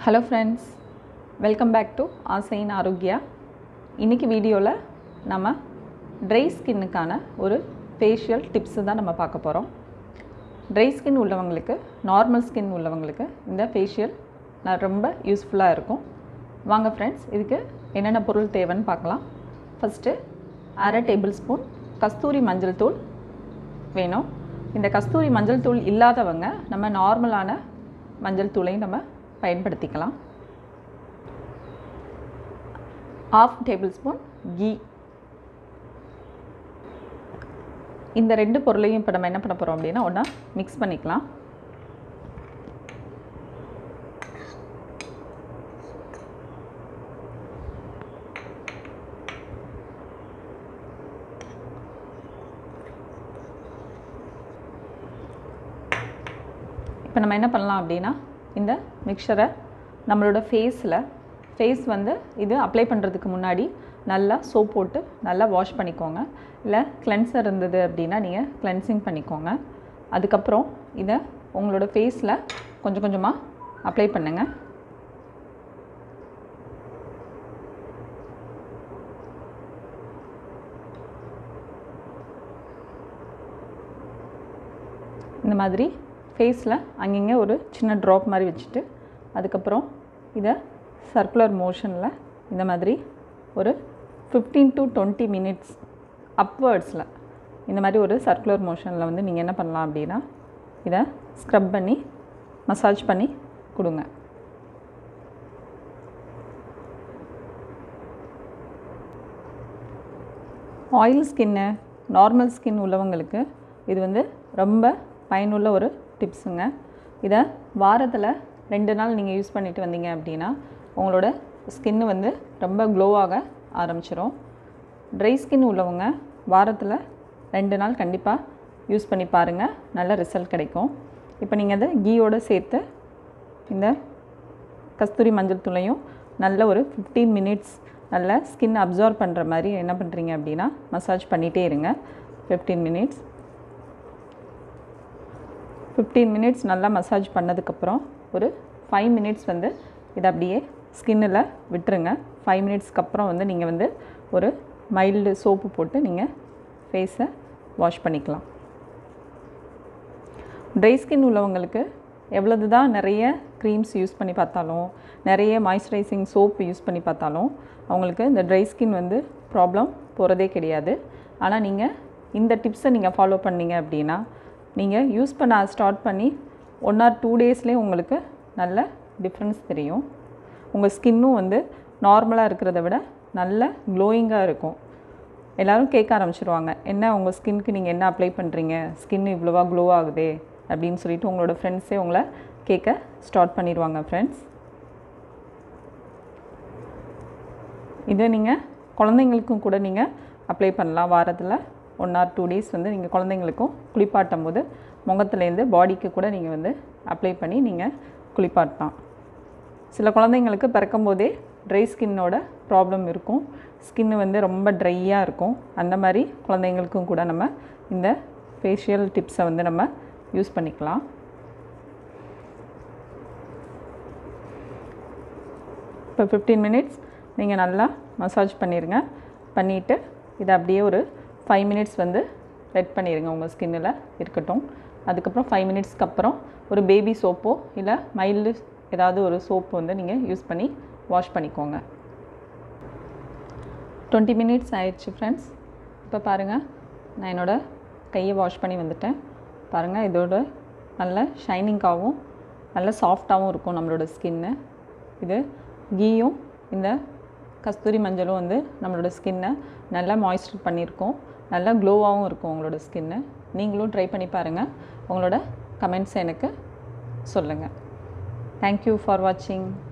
hello friends welcome back to ஆசையின் ஆரோக்கியா இன்றைக்கி வீடியோவில் நம்ம ட்ரை ஸ்கின்னுக்கான ஒரு ஃபேஷியல் டிப்ஸு தான் நம்ம பார்க்க போகிறோம் ட்ரை ஸ்கின் உள்ளவங்களுக்கு நார்மல் ஸ்கின் உள்ளவங்களுக்கு இந்த ஃபேஷியல் நான் ரொம்ப யூஸ்ஃபுல்லாக இருக்கும் வாங்க ஃப்ரெண்ட்ஸ் இதுக்கு என்னென்ன பொருள் தேவைன்னு பார்க்கலாம் ஃபஸ்ட்டு அரை டேபிள் ஸ்பூன் கஸ்தூரி மஞ்சள் தூள் வேணும் இந்த கஸ்தூரி மஞ்சள் தூள் இல்லாதவங்க நம்ம நார்மலான மஞ்சள் தூளையும் நம்ம பயன்படுத்திக்கலாம் ஆஃப் டேபிள் ஸ்பூன் கீ இந்த ரெண்டு பொருளையும் இப்போ நம்ம என்ன பண்ண போகிறோம் அப்படின்னா ஒன்றா மிக்ஸ் பண்ணிக்கலாம் இப்போ நம்ம என்ன பண்ணலாம் அப்படின்னா இந்த மிக்சரை நம்மளோட ஃபேஸில் ஃபேஸ் வந்து இது அப்ளை பண்ணுறதுக்கு முன்னாடி நல்லா சோப் போட்டு நல்லா வாஷ் பண்ணிக்கோங்க இல்லை கிளென்சர் இருந்தது அப்படின்னா நீங்கள் கிளென்சிங் பண்ணிக்கோங்க அதுக்கப்புறம் இதை உங்களோட ஃபேஸில் கொஞ்சம் கொஞ்சமாக அப்ளை பண்ணுங்கள் இந்த மாதிரி ஃபேஸில் அங்கங்கே ஒரு சின்ன ட்ராப் மாதிரி வச்சுட்டு அதுக்கப்புறம் இதை சர்க்குலர் மோஷனில் இந்த மாதிரி ஒரு ஃபிஃப்டீன் டு டுவெண்ட்டி மினிட்ஸ் அப்வேர்ட்ஸில் இந்த மாதிரி ஒரு சர்க்குலர் மோஷனில் வந்து நீங்கள் என்ன பண்ணலாம் அப்படின்னா இதை ஸ்க்ரப் பண்ணி மசாஜ் பண்ணி கொடுங்க ஆயில் ஸ்கின்னு நார்மல் ஸ்கின் உள்ளவங்களுக்கு இது வந்து ரொம்ப பயனுள்ள ஒரு டிப்ஸுங்க இதை வாரத்தில் ரெண்டு நாள் நீங்கள் யூஸ் பண்ணிட்டு வந்தீங்க அப்படின்னா உங்களோட ஸ்கின்னு வந்து ரொம்ப க்ளோவாக ஆரம்பிச்சிரும் ட்ரை ஸ்கின் உள்ளவங்க வாரத்தில் ரெண்டு நாள் கண்டிப்பாக யூஸ் பண்ணி பாருங்கள் நல்ல ரிசல்ட் கிடைக்கும் இப்போ நீங்கள் அதை கீயோடு சேர்த்து இந்த கஸ்தூரி மஞ்சள் தூளையும் நல்ல ஒரு ஃபிஃப்டீன் மினிட்ஸ் நல்ல ஸ்கின் அப்சார்ப் பண்ணுற மாதிரி என்ன பண்ணுறீங்க அப்படின்னா மசாஜ் பண்ணிகிட்டே இருங்க ஃபிஃப்டீன் மினிட்ஸ் ஃபிஃப்டீன் மினிட்ஸ் நல்லா மசாஜ் பண்ணதுக்கப்புறம் ஒரு ஃபைவ் மினிட்ஸ் வந்து இதை அப்படியே ஸ்கின்னில் விட்டுருங்க ஃபைவ் மினிட்ஸ்க்கு அப்புறம் வந்து நீங்கள் வந்து ஒரு மைல்டு சோப்பு போட்டு நீங்கள் ஃபேஸை வாஷ் பண்ணிக்கலாம் ட்ரை ஸ்கின் உள்ளவங்களுக்கு எவ்வளவு தான் நிறைய க்ரீம்ஸ் யூஸ் பண்ணி பார்த்தாலும் நிறைய மாய்ஸ்சரைசிங் சோப் யூஸ் பண்ணி பார்த்தாலும் அவங்களுக்கு இந்த ட்ரை ஸ்கின் வந்து ப்ராப்ளம் போகிறதே கிடையாது ஆனால் நீங்கள் இந்த டிப்ஸை நீங்கள் ஃபாலோ பண்ணீங்க அப்படின்னா நீங்கள் யூஸ் பண்ண ஸ்டார்ட் பண்ணி ஒன் ஆர் டூ டேஸ்லேயே உங்களுக்கு நல்ல டிஃப்ரென்ஸ் தெரியும் உங்கள் ஸ்கின்னும் வந்து நார்மலாக இருக்கிறத விட நல்ல க்ளோயிங்காக இருக்கும் எல்லோரும் கேட்க ஆரம்பிச்சிருவாங்க என்ன உங்கள் ஸ்கின்க்கு நீங்கள் என்ன அப்ளை பண்ணுறீங்க ஸ்கின் இவ்வளோவா க்ளோ ஆகுதே அப்படின்னு சொல்லிட்டு உங்களோட ஃப்ரெண்ட்ஸே உங்களை கேட்க ஸ்டார்ட் பண்ணிடுவாங்க ஃப்ரெண்ட்ஸ் இதை நீங்கள் குழந்தைங்களுக்கும் கூட நீங்கள் அப்ளை பண்ணலாம் வாரத்தில் ஒன் ஆர் டூ டேஸ் வந்து நீங்கள் குழந்தைங்களுக்கும் குளிப்பாட்டும் போது முகத்துலேருந்து பாடிக்கு கூட நீங்கள் வந்து அப்ளை பண்ணி நீங்கள் குளிப்பாட்டலாம் சில குழந்தைங்களுக்கு பிறக்கும் போதே ட்ரை ஸ்கின்னோட ப்ராப்ளம் இருக்கும் ஸ்கின்னு வந்து ரொம்ப ட்ரையாக இருக்கும் அந்த மாதிரி குழந்தைங்களுக்கும் கூட நம்ம இந்த ஃபேஷியல் டிப்ஸை வந்து நம்ம யூஸ் பண்ணிக்கலாம் இப்போ ஃபிஃப்டீன் மினிட்ஸ் நீங்கள் நல்லா மசாஜ் பண்ணிடுங்க பண்ணிவிட்டு இதை அப்படியே ஒரு ஃபைவ் மினிட்ஸ் வந்து ரெட் பண்ணிடுங்க உங்கள் ஸ்கின்னில் இருக்கட்டும் அதுக்கப்புறம் ஃபைவ் மினிட்ஸ்க்கு அப்புறம் ஒரு பேபி சோப்போ இல்லை மைல்டு ஏதாவது ஒரு சோப்பு வந்து நீங்கள் யூஸ் பண்ணி வாஷ் பண்ணிக்கோங்க டுவெண்ட்டி மினிட்ஸ் ஆயிடுச்சு ஃப்ரெண்ட்ஸ் இப்போ பாருங்கள் நான் என்னோடய கையை வாஷ் பண்ணி வந்துட்டேன் பாருங்கள் இதோட நல்ல ஷைனிங்காகவும் நல்ல சாஃப்டாகவும் இருக்கும் நம்மளோட ஸ்கின்னு இது கீயும் இந்த கஸ்தூரி மஞ்சளும் வந்து நம்மளோட ஸ்கின்னை நல்லா மாய்ஸ்சர் பண்ணியிருக்கோம் நல்லா க்ளோவாகவும் இருக்கும் உங்களோட ஸ்கின்னு நீங்களும் ட்ரை பண்ணி பாருங்கள் உங்களோட கமெண்ட்ஸ் எனக்கு சொல்லுங்கள் தேங்க்யூ ஃபார் வாட்சிங்